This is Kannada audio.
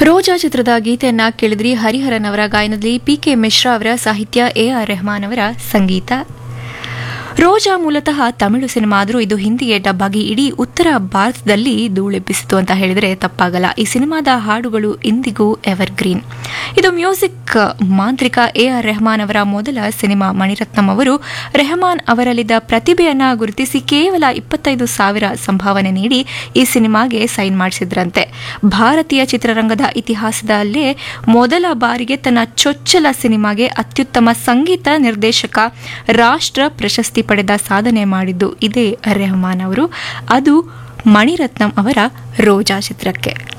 ರೋಜಾ ಚಿತ್ರದ ಗೀತೆಯನ್ನ ಕೇಳಿದ್ರಿ ಹರಿಹರನ್ ಅವರ ಗಾಯನದಲ್ಲಿ ಪಿ ಕೆ ಮಿಶ್ರಾ ಅವರ ಸಾಹಿತ್ಯ ಎ ಆರ್ ರೆಹಮಾನ್ ಅವರ ಸಂಗೀತ ರೋಜಾ ಮೂಲತಃ ತಮಿಳು ಸಿನಿಮಾ ಆದರೂ ಇದು ಹಿಂದಿಗೆ ಡಬ್ ಆಗಿ ಇಡೀ ಉತ್ತರ ಭಾರತದಲ್ಲಿ ಧೂಳೆಬ್ಬಿಸಿತು ಅಂತ ಹೇಳಿದರೆ ತಪ್ಪಾಗಲ್ಲ ಈ ಸಿನಿಮಾದ ಹಾಡುಗಳು ಇಂದಿಗೂ ಎವರ್ ಗ್ರೀನ್ ಇದು ಮ್ಯೂಸಿಕ್ ಮಾಂತ್ರಿಕ ಎ ಆರ್ ರೆಹಮಾನ್ ಅವರ ಮೊದಲ ಸಿನಿಮಾ ಮಣಿರತ್ನಂ ಅವರು ರೆಹಮಾನ್ ಅವರಲ್ಲಿದ್ದ ಪ್ರತಿಭೆಯನ್ನ ಗುರುತಿಸಿ ಕೇವಲ ಇಪ್ಪತ್ತೈದು ಸಾವಿರ ಸಂಭಾವನೆ ನೀಡಿ ಈ ಸಿನಿಮಾಗೆ ಸೈನ್ ಮಾಡಿಸಿದ್ರಂತೆ ಭಾರತೀಯ ಚಿತ್ರರಂಗದ ಇತಿಹಾಸದಲ್ಲೇ ಮೊದಲ ಬಾರಿಗೆ ತನ್ನ ಚೊಚ್ಚಲ ಸಿನಿಮಾಗೆ ಅತ್ಯುತ್ತಮ ಸಂಗೀತ ನಿರ್ದೇಶಕ ರಾಷ್ಟ್ರ ಪ್ರಶಸ್ತಿ ಪಡೆದ ಸಾಧನೆ ಮಾಡಿದ್ದು ಇದೇ ರೆಹಮಾನ್ ಅವರು ಅದು ಮಣಿರತ್ನಂ ಅವರ ರೋಜಾ ಚಿತ್ರಕ್ಕೆ